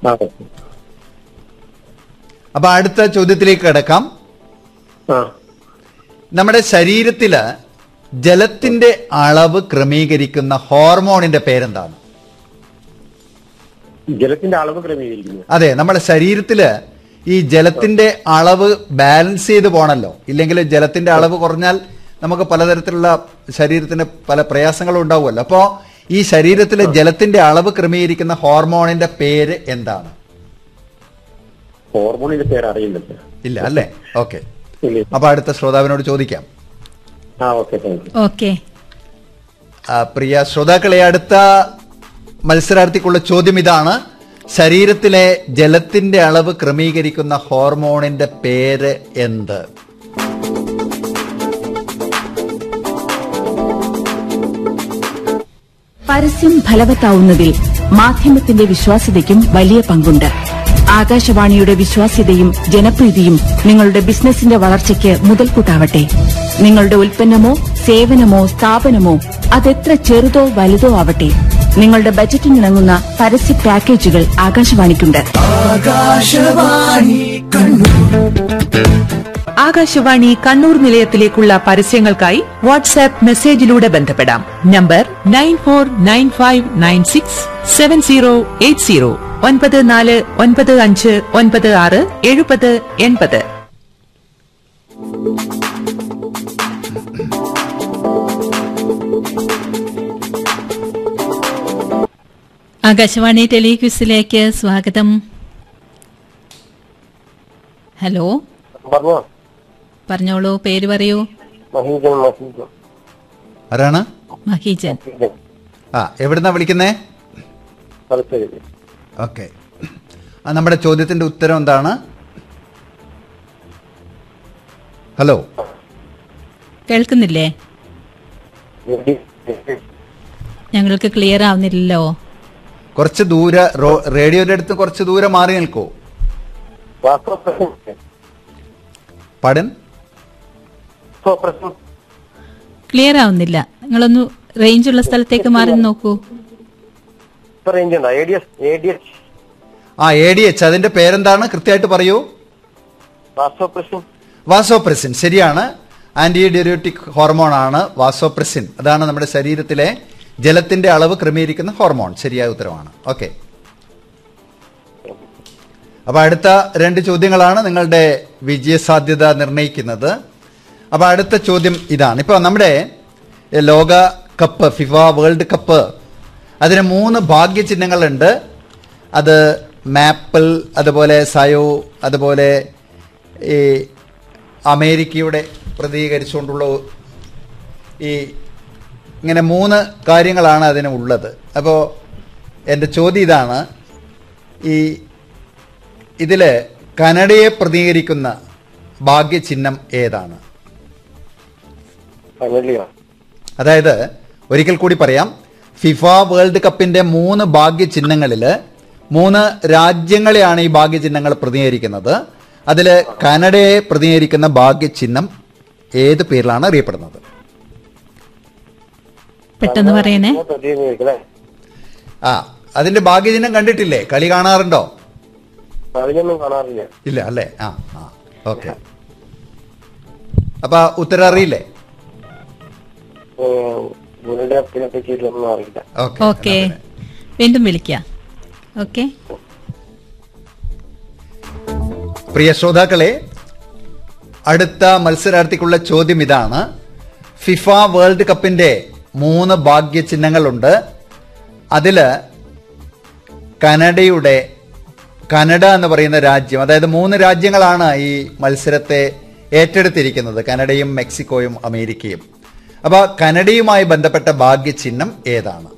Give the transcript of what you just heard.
ആ ഓക്കെ അപ്പൊ അടുത്ത ചോദ്യത്തിലേക്ക് കിടക്കാം ആ നമ്മുടെ ശരീരത്തില് ജലത്തിന്റെ അളവ് ക്രമീകരിക്കുന്ന ഹോർമോണിന്റെ പേരെന്താണ് ജലത്തിന്റെ അളവ് ക്രമീകരിക്കുന്നു അതെ നമ്മുടെ ശരീരത്തില് ഈ ജലത്തിന്റെ അളവ് ബാലൻസ് ചെയ്ത് പോണല്ലോ ഇല്ലെങ്കിൽ ജലത്തിന്റെ അളവ് കുറഞ്ഞാൽ നമുക്ക് പലതരത്തിലുള്ള ശരീരത്തിന് പല പ്രയാസങ്ങളും ഉണ്ടാവുമല്ലോ അപ്പോ ഈ ശരീരത്തിലെ ജലത്തിന്റെ അളവ് ക്രമീകരിക്കുന്ന ഹോർമോണിന്റെ പേര് എന്താണ് ഹോർമോണിന്റെ പേര് അറിയില്ല ഇല്ല അല്ലേ ഓക്കെ ഇല്ല അപ്പൊ അടുത്ത ശ്രോതാവിനോട് ചോദിക്കാം ആ ഓക്കെ താങ്ക് യു ഓക്കെ ആ, പ്രിയ ശ്രോതാക്കളെ അടുത്ത മത്സരാർത്ഥിക്കുള്ള ചോദ്യം ഇതാണ് ശരീരത്തിലെ ജലത്തിന്റെ അളവ് ക്രമീകരിക്കുന്ന ഹോർമോണിന്റെ പേര് എന്ത് പരസ്യം ഫലവത്താവുന്നതിൽ മാധ്യമത്തിന്റെ വിശ്വാസ്യതയ്ക്കും വലിയ പങ്കുണ്ട് ആകാശവാണിയുടെ വിശ്വാസ്യതയും ജനപ്രീതിയും നിങ്ങളുടെ ബിസിനസിന്റെ വളർച്ചയ്ക്ക് മുതൽക്കൂട്ടാവട്ടെ നിങ്ങളുടെ ഉൽപ്പന്നമോ സേവനമോ സ്ഥാപനമോ അതെത്ര ചെറുതോ വലുതോ ആവട്ടെ നിങ്ങളുടെ ബജറ്റിനിണങ്ങുന്ന പരസ്യ പാക്കേജുകൾ ആകാശവാണിക്കുണ്ട് ആകാശവാണി കണ്ണൂർ നിലയത്തിലേക്കുള്ള പരസ്യങ്ങൾക്കായി വാട്സാപ്പ് മെസ്സേജിലൂടെ ബന്ധപ്പെടാം number nine four nine five nine six seven zero eight zero ഒൻപത് നാല് ഒൻപത് അഞ്ച് ഒൻപത് ആറ് എഴുപത് എൺപത് ആകാശവാണി ടെലിക്വിസിലേക്ക് സ്വാഗതം ഹലോ പറഞ്ഞോ പറഞ്ഞോളൂ പേര് പറയൂ മഹീജൻ മഹീജൻ ആരാണ് മഹീജൻ മഹീജൻ ആ എവിടുന്നാ വിളിക്കുന്നേ തലശ്ശേരി ഓക്കെ ആ നമ്മുടെ ചോദ്യത്തിന്റെ ഉത്തരം എന്താണ് ഹലോ കേൾക്കുന്നില്ലേ ഞങ്ങൾക്ക് ക്ലിയർ ആവുന്നില്ലല്ലോ കുറച്ച് ദൂരെ റോ- റേഡിയോയുടെ അടുത്ത് കുറച്ച് ദൂരെ മാറി നിൽക്കൂ വാസ്തവപ്രശ്നം പടൻ വാസ്തവപ്രശ്നം ക്ലിയർ ആവുന്നില്ല നിങ്ങളൊന്ന് റേഞ്ച് ഉള്ള സ്ഥലത്തേക്ക് മാറി നോക്കൂ ഇപ്പൊ റേഞ്ച് ഉണ്ടോ A D S A D S ആ എ ഡി എച്ച് അതിന്റെ പേരെന്താണ് കൃത്യമായിട്ട് പറയൂ വാസ്തവപ്രശ്നം വാസോപ്രസിൻ ശരിയാണ് ആന്റി ഡ്യൂറിറ്റിക് ഹോർമോൺ ആണ് വാസോപ്രസിൻ അതാണ് നമ്മുടെ ശരീരത്തിലെ ജലത്തിന്റെ അളവ് ക്രമീകരിക്കുന്ന ഹോർമോൺ ശരിയായ ഉത്തരവാണ് ഓക്കെ അപ്പൊ അടുത്ത രണ്ട് ചോദ്യങ്ങളാണ് നിങ്ങളുടെ വിജയസാധ്യത നിർണ്ണയിക്കുന്നത് അപ്പൊ അടുത്ത ചോദ്യം ഇതാണ് ഇപ്പൊ നമ്മുടെ ലോക കപ്പ് ഫിഫ വേൾഡ് കപ്പ് അതിന് മൂന്ന് ഭാഗ്യചിഹ്നങ്ങളുണ്ട് അത് മാപ്പിൾ അതുപോലെ സയോ അതുപോലെ ഈ അമേരിക്കയുടെ പ്രതികരിച്ചുകൊണ്ടുള്ള ഈ ഇങ്ങനെ മൂന്ന് കാര്യങ്ങളാണ് അതിന് ഉള്ളത് അപ്പോൾ എൻ്റെ ചോദ്യം ഇതാണ് ഈ ഇതിൽ കനഡയെ പ്രതികരിക്കുന്ന ഭാഗ്യചിഹ്നം ഏതാണ് ഫൈനലിയോ അതായത് ഒരിക്കൽ കൂടി പറയാം ഫിഫ വേൾഡ് കപ്പിന്റെ മൂന്ന് ഭാഗ്യചിഹ്നങ്ങളിൽ മൂന്ന് രാജ്യങ്ങളെയാണ് ഈ ഭാഗ്യചിഹ്നങ്ങൾ പ്രതിനിധീകരിക്കുന്നത് അതിൽ കനഡയെ പ്രതിനിധീകരിക്കുന്ന ഭാഗ്യചിഹ്നം ഏത് പേരിലാണ് അറിയപ്പെടുന്നത് പെട്ടെന്ന് പറയണേ പ്രതിനിധികളെ ആ അതിന്റെ ഭാഗ്യചിഹ്നം കണ്ടിട്ടില്ലേ കളി കാണാറുണ്ടോ അതിനൊന്നും കാണാറില്ല ഇല്ല അല്ലേ ആ ആ ഓക്കെ അപ്പൊ ഉത്തരം അറിയില്ലേ വേൾഡ് കപ്പിനെ പറ്റിയിട്ടൊന്നും അറിയില്ല ഓക്കെ ഓക്കെ വീണ്ടും വിളിക്കാം ഓക്കെ പ്രിയ ശ്രോതാക്കളെ അടുത്ത മത്സരാർത്ഥിക്കുള്ള ചോദ്യം ഇതാണ് ഫിഫ വേൾഡ് കപ്പിന്റെ മൂന്ന് ഭാഗ്യചിഹ്നങ്ങളുണ്ട് അതില് കനഡയുടെ കനഡ എന്ന് പറയുന്ന രാജ്യം അതായത് മൂന്ന് രാജ്യങ്ങളാണ് ഈ മത്സരത്തെ ഏറ്റെടുത്തിരിക്കുന്നത് കനഡയും മെക്സിക്കോയും അമേരിക്കയും അപ്പൊ കനഡയുമായി ബന്ധപ്പെട്ട ഭാഗ്യചിഹ്നം ഏതാണ്